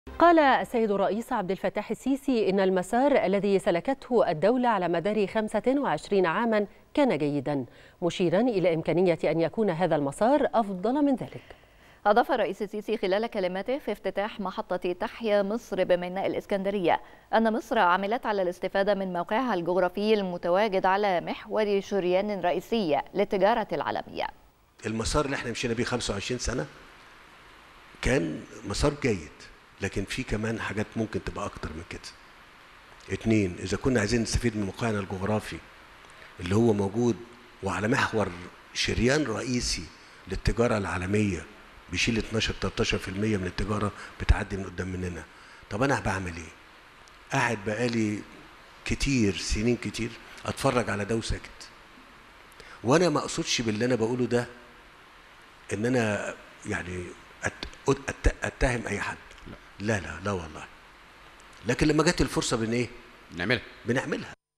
قال السيد الرئيس عبد الفتاح السيسي إن المسار الذي سلكته الدولة على مدار 25 عاما كان جيدا مشيرا إلى إمكانية أن يكون هذا المسار أفضل من ذلك أضاف الرئيس السيسي خلال كلماته في افتتاح محطة تحيا مصر بميناء الإسكندرية أن مصر عملت على الاستفادة من موقعها الجغرافي المتواجد على محور شريان رئيسي للتجارة العالمية المسار اللي احنا مشينا بيه 25 سنة كان مسار جيد لكن في كمان حاجات ممكن تبقى اكتر من كده اتنين اذا كنا عايزين نستفيد من موقعنا الجغرافي اللي هو موجود وعلى محور شريان رئيسي للتجاره العالميه بيشيل 12 13% من التجاره بتعدي من قدام مننا طب انا بعمل ايه قاعد بقالي كتير سنين كتير اتفرج على ده وساكت وانا ما اقصدش باللي انا بقوله ده ان انا يعني اتهم اي حد لا لا لا والله لكن لما جت الفرصه بن ايه نعملها بنعملها